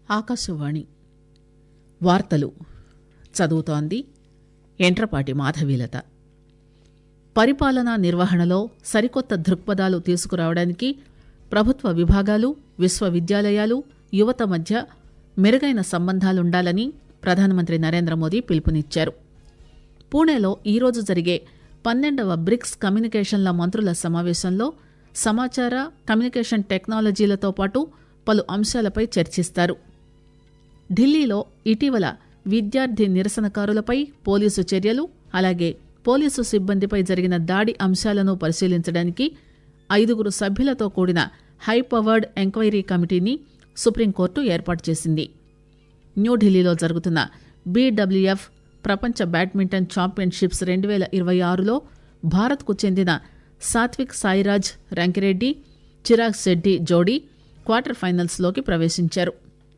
ఆకాశవాణి వార్తలు చదువుతోంది ఎంట్రపాటి మాధవీలత పరిపాలనా నిర్వహణలో సరికొత్త దృక్పథాలు తీసుకురావడానికి ప్రభుత్వ విభాగాలు విశ్వవిద్యాలయాలు యువత మధ్య మెరుగైన సంబంధాలుండాలని ప్రధానమంత్రి నరేంద్ర మోదీ పిలుపునిచ్చారు పూణేలో ఈరోజు జరిగే పన్నెండవ బ్రిక్స్ కమ్యూనికేషన్ల మంత్రుల సమావేశంలో సమాచార కమ్యూనికేషన్ టెక్నాలజీలతో పాటు పలు అంశాలపై చర్చిస్తారు ఢిల్లీలో ఇటీవల విద్యార్థి నిరసనకారులపై పోలీసు చర్యలు అలాగే పోలీసు సిబ్బందిపై జరిగిన దాడి అంశాలను పరిశీలించడానికి ఐదుగురు సభ్యులతో కూడిన హైపవర్డ్ ఎంక్వైరీ కమిటీని సుప్రీంకోర్టు ఏర్పాటు చేసింది న్యూఢిల్లీలో జరుగుతున్న బీడబ్ల్యూఎఫ్ ప్రపంచ బ్యాడ్మింటన్ ఛాంపియన్షిప్స్ రెండు వేల ఇరవై ఆరులో భారత్కు చెందిన సాత్విక్ సాయిరాజ్ రంకిరెడ్డి చిరాగ్ శెడ్డి జోడీ క్వార్టర్ ఫైనల్స్లోకి ప్రవేశించారు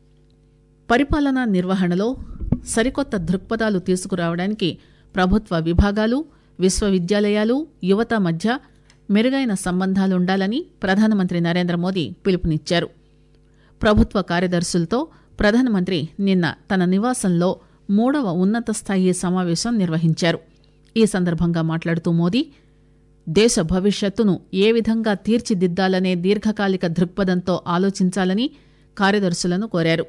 పరిపాలనా నిర్వహణలో సరికొత్త దృక్పథాలు తీసుకురావడానికి ప్రభుత్వ విభాగాలు విశ్వవిద్యాలయాలు యువత మధ్య మెరుగైన సంబంధాలుండాలని ప్రధానమంత్రి నరేంద్ర మోదీ పిలుపునిచ్చారు ప్రభుత్వ కార్యదర్శులతో ప్రధానమంత్రి నిన్న తన నివాసంలో మూడవ ఉన్నత స్థాయి సమావేశం నిర్వహించారు ఈ సందర్భంగా మాట్లాడుతూ మోదీ దేశ భవిష్యత్తును ఏ విధంగా తీర్చిదిద్దాలనే దీర్ఘకాలిక దృక్పథంతో ఆలోచించాలని కార్యదర్శులను కోరారు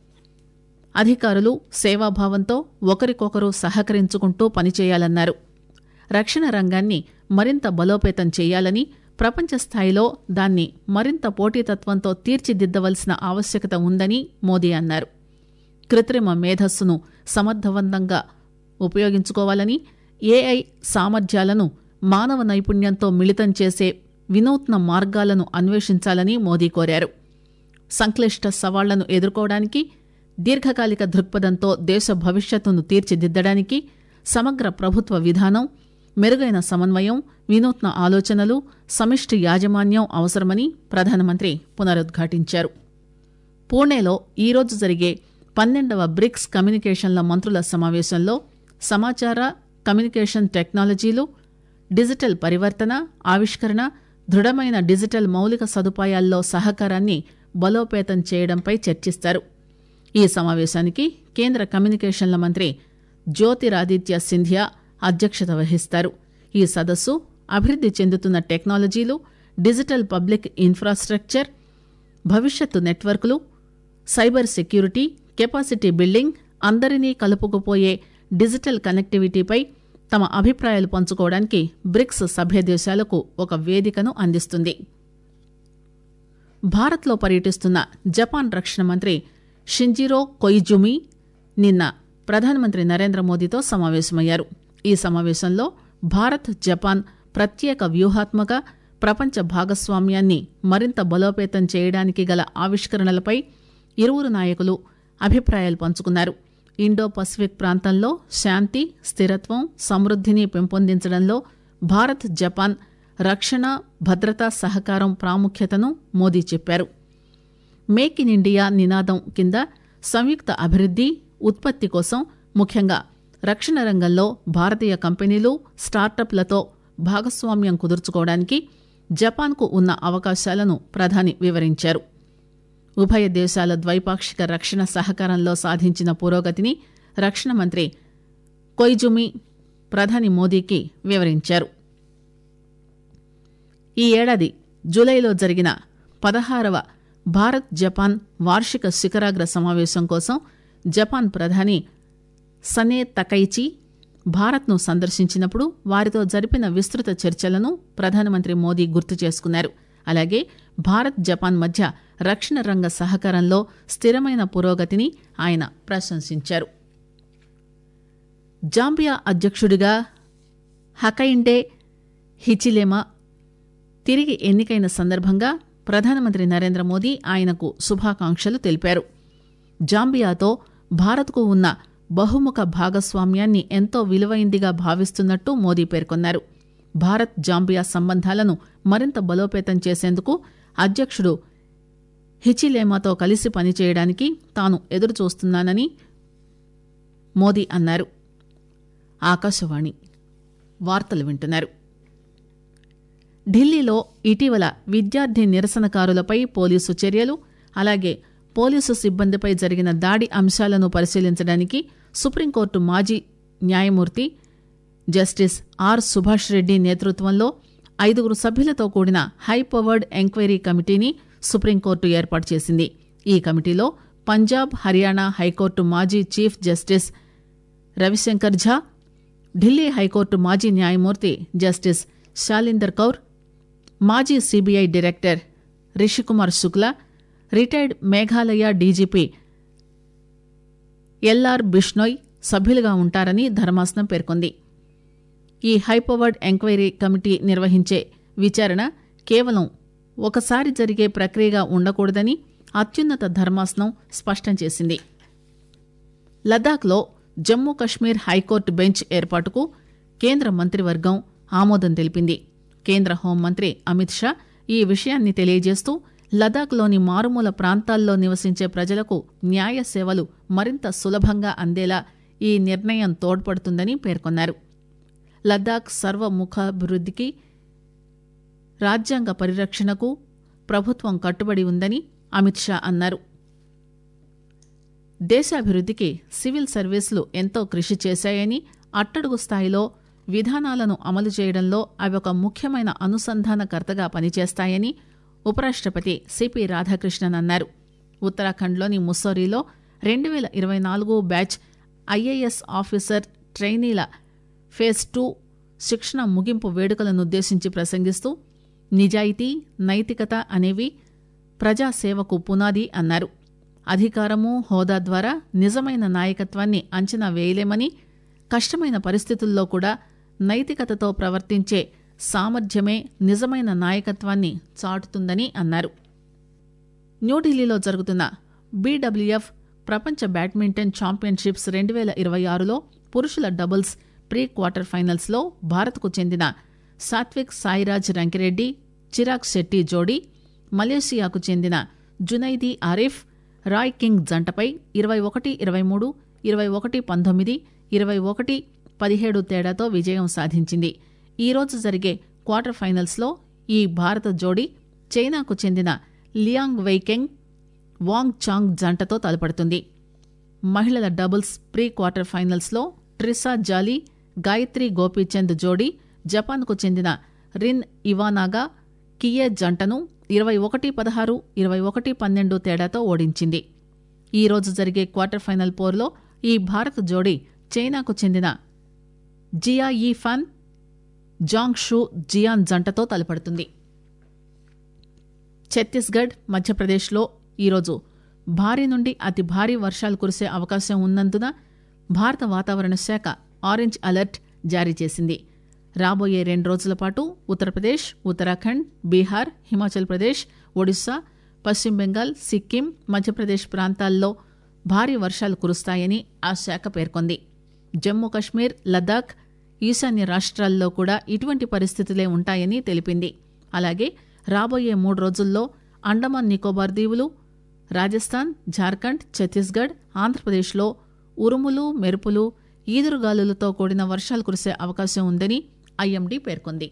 అధికారులు సేవాభావంతో ఒకరికొకరు సహకరించుకుంటూ పనిచేయాలన్నారు రక్షణ రంగాన్ని మరింత బలోపేతం చేయాలని ప్రపంచ స్థాయిలో దాన్ని మరింత పోటీతత్వంతో తీర్చిదిద్దవలసిన ఆవశ్యకత ఉందని మోదీ అన్నారు కృత్రిమ మేధస్సును సమర్థవంతంగా ఉపయోగించుకోవాలని ఏఐ సామర్థ్యాలను మానవ నైపుణ్యంతో మిళితం చేసే వినూత్న మార్గాలను అన్వేషించాలని మోదీ కోరారు సంక్లిష్ట సవాళ్లను ఎదుర్కోవడానికి దీర్ఘకాలిక దృక్పథంతో దేశ భవిష్యత్తును తీర్చిదిద్దడానికి సమగ్ర ప్రభుత్వ విధానం మెరుగైన సమన్వయం వినూత్న ఆలోచనలు సమిష్టి యాజమాన్యం అవసరమని ప్రధానమంత్రి పునరుద్ఘాటించారు పూణేలో ఈరోజు జరిగే పన్నెండవ బ్రిక్స్ కమ్యూనికేషన్ల మంత్రుల సమావేశంలో సమాచార కమ్యూనికేషన్ టెక్నాలజీలు డిజిటల్ పరివర్తన ఆవిష్కరణ దృఢమైన డిజిటల్ మౌలిక సదుపాయాల్లో సహకారాన్ని బలోపేతం చేయడంపై చర్చిస్తారు ఈ సమావేశానికి కేంద్ర కమ్యూనికేషన్ల మంత్రి జ్యోతిరాదిత్య సింధియా అధ్యక్షత వహిస్తారు ఈ సదస్సు అభివృద్ది చెందుతున్న టెక్నాలజీలు డిజిటల్ పబ్లిక్ ఇన్ఫ్రాస్ట్రక్చర్ భవిష్యత్తు నెట్వర్క్లు సైబర్ సెక్యూరిటీ కెపాసిటీ బిల్డింగ్ అందరినీ కలుపుకుపోయే డిజిటల్ కనెక్టివిటీపై తమ అభిప్రాయాలు పంచుకోవడానికి బ్రిక్స్ సభ్య దేశాలకు ఒక వేదికను అందిస్తుంది భారత్లో పర్యటిస్తున్న జపాన్ రక్షణ మంత్రి షింజిరో కొయిజుమి నిన్న ప్రధానమంత్రి నరేంద్ర మోదీతో సమావేశమయ్యారు ఈ సమావేశంలో భారత్ జపాన్ ప్రత్యేక వ్యూహాత్మక ప్రపంచ భాగస్వామ్యాన్ని మరింత బలోపేతం చేయడానికి గల ఆవిష్కరణలపై ఇరువురు నాయకులు అభిప్రాయాలు పంచుకున్నారు ఇండో పసిఫిక్ ప్రాంతంలో శాంతి స్థిరత్వం సమృద్దిని పెంపొందించడంలో భారత్ జపాన్ రక్షణ భద్రతా సహకారం ప్రాముఖ్యతను మోదీ చెప్పారు మేక్ ఇన్ ఇండియా నినాదం కింద సంయుక్త అభివృద్ది ఉత్పత్తి కోసం ముఖ్యంగా రక్షణ రంగంలో భారతీయ కంపెనీలు స్టార్టప్లతో భాగస్వామ్యం కుదుర్చుకోవడానికి జపాన్కు ఉన్న అవకాశాలను ప్రధాని వివరించారు ఉభయ దేశాల ద్వైపాక్షిక రక్షణ సహకారంలో సాధించిన పురోగతిని రక్షణ మంత్రి కొయిజుమి ప్రధాని మోదీకి వివరించారు ఈ ఏడాది జూలైలో జరిగిన పదహారవ భారత్ జపాన్ వార్షిక శిఖరాగ్ర సమావేశం కోసం జపాన్ ప్రధాని సనే తకైచి భారత్ను సందర్శించినప్పుడు వారితో జరిపిన విస్తృత చర్చలను ప్రధానమంత్రి మోదీ గుర్తు చేసుకున్నారు అలాగే భారత్ జపాన్ మధ్య రక్షణ రంగ సహకారంలో స్థిరమైన పురోగతిని ఆయన ప్రశంసించారు జాంబియా అధ్యక్షుడిగా హకైండే హిచిలేమా తిరిగి ఎన్నికైన సందర్భంగా ప్రధానమంత్రి నరేంద్ర మోదీ ఆయనకు శుభాకాంక్షలు తెలిపారు జాంబియాతో భారత్కు ఉన్న బహుముఖ భాగస్వామ్యాన్ని ఎంతో విలువైందిగా భావిస్తున్నట్టు మోదీ పేర్కొన్నారు భారత్ జాంబియా సంబంధాలను మరింత బలోపేతం చేసేందుకు అధ్యక్షుడు హిచిలేమాతో కలిసి పనిచేయడానికి తాను ఎదురుచూస్తున్నానని మోదీ అన్నారు ఆకాశవాణి వార్తలు వింటున్నారు ఢిల్లీలో ఇటీవల విద్యార్థి నిరసనకారులపై పోలీసు చర్యలు అలాగే పోలీసు సిబ్బందిపై జరిగిన దాడి అంశాలను పరిశీలించడానికి సుప్రీంకోర్టు మాజీ న్యాయమూర్తి జస్టిస్ ఆర్ సుభాష్ రెడ్డి నేతృత్వంలో ఐదుగురు సభ్యులతో కూడిన హైపవర్డ్ ఎంక్వైరీ కమిటీని సుప్రీంకోర్టు ఏర్పాటు చేసింది ఈ కమిటీలో పంజాబ్ హర్యానా హైకోర్టు మాజీ chief justice Ravishankar Jha Delhi high court మాజీ న్యాయమూర్తి జస్టిస్ శాలిందర్ కౌర్ మాజీ CBI director Rishikumar Shukla retired Meghalaya DGP LR Bishnoi సభ్యులుగా ఉంటారని ధర్మాసనం పేర్కొంది ఈ హైపవర్డ్ ఎంక్వైరీ కమిటీ నిర్వహించే విచారణ కేవలం ఒకసారి జరిగే ప్రక్రియగా ఉండకూడదని అత్యున్నత ధర్మాసనం స్పష్టం చేసింది లద్దాఖ్లో జమ్మూ కశ్మీర్ హైకోర్టు బెంచ్ ఏర్పాటుకు కేంద్ర మంత్రివర్గం ఆమోదం తెలిపింది కేంద్ర హోంమంత్రి అమిత్ షా ఈ విషయాన్ని తెలియజేస్తూ లదాఖ్లోని మారుమూల ప్రాంతాల్లో నివసించే ప్రజలకు న్యాయ సేవలు మరింత సులభంగా అందేలా ఈ నిర్ణయం తోడ్పడుతుందని పేర్కొన్నారు లద్దాఖ్ సర్వముఖాభివృద్ధికి రాజ్యాంగ పరిరక్షణకు ప్రభుత్వం కట్టుబడి ఉందని అమిత్ షా అన్నారు దేశాభివృద్ధికి సివిల్ సర్వీసులు ఎంతో కృషి చేశాయని అట్టడుగు స్థాయిలో విధానాలను అమలు చేయడంలో అవి ఒక ముఖ్యమైన అనుసంధానకర్తగా పనిచేస్తాయని ఉపరాష్టపతి సిపి రాధాకృష్ణన్ అన్నారు ఉత్తరాఖండ్లోని ముస్సోరీలో రెండు వేల ఇరవై నాలుగు బ్యాచ్ ఐఏఎస్ ఆఫీసర్ ట్రైనీల ఫేజ్ టూ శిక్షణ ముగింపు వేడుకలనుద్దేశించి ప్రసంగిస్తూ నిజాయితీ నైతికత అనేవి ప్రజాసేవకు పునాది అన్నారు అధికారము హోదా ద్వారా నిజమైన నాయకత్వాన్ని అంచనా వేయలేమని కష్టమైన పరిస్థితుల్లో కూడా నైతికతతో ప్రవర్తించే సామర్థ్యమే నిజమైన నాయకత్వాన్ని చాటుతుందని అన్నారు న్యూఢిల్లీలో జరుగుతున్న బీడబ్ల్యూఎఫ్ ప్రపంచ బ్యాడ్మింటన్ ఛాంపియన్షిప్స్ రెండు వేల ఇరవై ఆరులో పురుషుల డబుల్స్ ప్రీ క్వార్టర్ ఫైనల్స్లో భారత్కు చెందిన సాత్విక్ సాయిరాజ్ రంకిరెడ్డి చిరాగ్ శెట్టి జోడీ మలేషియాకు చెందిన జునైదీ ఆరిఫ్ రాయ్ కింగ్ జంటపై ఇరవై ఒకటి ఇరవై మూడు ఇరవై ఒకటి పంతొమ్మిది ఇరవై ఒకటి పదిహేడు తేడాతో విజయం సాధించింది ఈరోజు జరిగే క్వార్టర్ ఫైనల్స్లో ఈ భారత జోడీ చైనాకు చెందిన లియాంగ్ వెయ్కెంగ్ వాంగ్ చాంగ్ జంటతో తలపడుతుంది మహిళల డబుల్స్ ప్రీ క్వార్టర్ ఫైనల్స్లో ట్రిసా జాలీ గాయత్రి గోపీచంద్ జోడీ జపాన్కు చెందిన రిన్ ఇవానాగా కియే జంటను ఇరవై ఒకటి పదహారు ఇరవై ఒకటి పన్నెండు తేడాతో ఓడించింది ఈ రోజు జరిగే క్వార్టర్ ఫైనల్ పోర్లో ఈ భారత జోడీ చైనాకు చెందిన Jia Yi Fan Zhang Shu Xian జంటతో తలపడుతుంది ఛత్తీస్గఢ్ మధ్యప్రదేశ్లో ఈరోజు భారీ నుండి అతి భారీ వర్షాలు కురిసే అవకాశం ఉన్నందున భారత వాతావరణ శాఖ ఆరెంజ్ అలర్ట్ జారీ చేసింది రాబోయే రెండు రోజుల పాటు ఉత్తరప్రదేశ్ ఉత్తరాఖండ్ బీహార్ హిమాచల్ ప్రదేశ్ ఒడిశా పశ్చిమ బెంగాల్ సిక్కిం మధ్యప్రదేశ్ ప్రాంతాల్లో భారీ వర్షాలు కురుస్తాయని ఆ శాఖ పేర్కొంది జమ్మూ కశ్మీర్ లద్దాఖ్ ఈశాన్య రాష్ట్రాల్లో కూడా ఇటువంటి పరిస్థితులే ఉంటాయని తెలిపింది అలాగే రాబోయే మూడు రోజుల్లో అండమాన్ నికోబార్ దీవులు రాజస్థాన్ జార్ఖండ్ ఛత్తీస్గఢ్ ఆంధ్రప్రదేశ్లో ఉరుములు మెరుపులు ఈదురుగాలులతో కూడిన వర్షాలు కురిసే అవకాశం ఉందని ఐఎండీ పేర్కొంది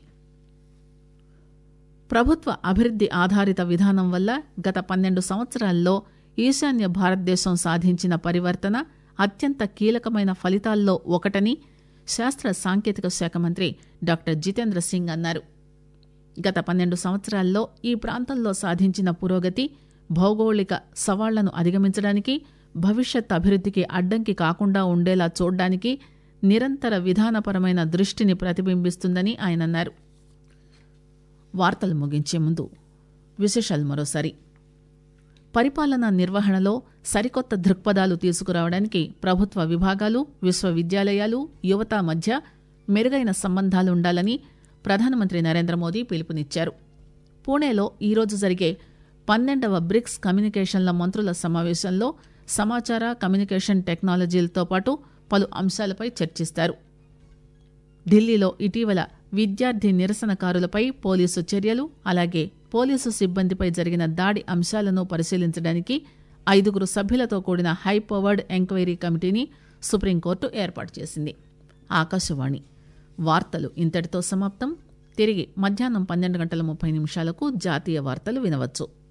ప్రభుత్వ అభివృద్ది ఆధారిత విధానం వల్ల గత పన్నెండు సంవత్సరాల్లో ఈశాన్య భారతదేశం సాధించిన పరివర్తన అత్యంత కీలకమైన ఫలితాల్లో ఒకటని శాస్త్ర సాంకేతిక శాఖ మంత్రి డాక్టర్ జితేంద్ర సింగ్ అన్నారు గత పన్నెండు సంవత్సరాల్లో ఈ ప్రాంతంలో సాధించిన పురోగతి భౌగోళిక సవాళ్లను అధిగమించడానికి భవిష్యత్ అభివృద్ధికి అడ్డంకి కాకుండా ఉండేలా చూడ్డానికి నిరంతర విధానపరమైన దృష్టిని ప్రతిబింబిస్తుందని ఆయన అన్నారు వార్తలు ముగించే ముందు విశేషాలు మరోసారి పరిపాలనా నిర్వహణలో సరికొత్త దృక్పథాలు తీసుకురావడానికి ప్రభుత్వ విభాగాలు విశ్వవిద్యాలయాలు యువత మధ్య మెరుగైన సంబంధాలు ఉండాలని ప్రధానమంత్రి నరేంద్ర మోదీ పిలుపునిచ్చారు పూణేలో ఈరోజు జరిగే పన్నెండవ బ్రిక్స్ కమ్యూనికేషన్ల మంత్రుల సమావేశంలో సమాచార కమ్యూనికేషన్ టెక్నాలజీలతో పాటు పలు అంశాలపై చర్చిస్తారు ఢిల్లీలో ఇటీవల విద్యార్థి నిరసనకారులపై పోలీసు చర్యలు అలాగే పోలీసు సిబ్బందిపై జరిగిన దాడి అంశాలను పరిశీలించడానికి ఐదుగురు సభ్యులతో కూడిన హైపవర్డ్ ఎంక్వైరీ కమిటీని సుప్రీంకోర్టు ఏర్పాటు చేసింది ఆకాశవాణి వార్తలు ఇంతటితో సమాప్తం తిరిగి మధ్యాహ్నం పన్నెండు గంటల ముప్పై నిమిషాలకు జాతీయ వార్తలు వినవచ్చు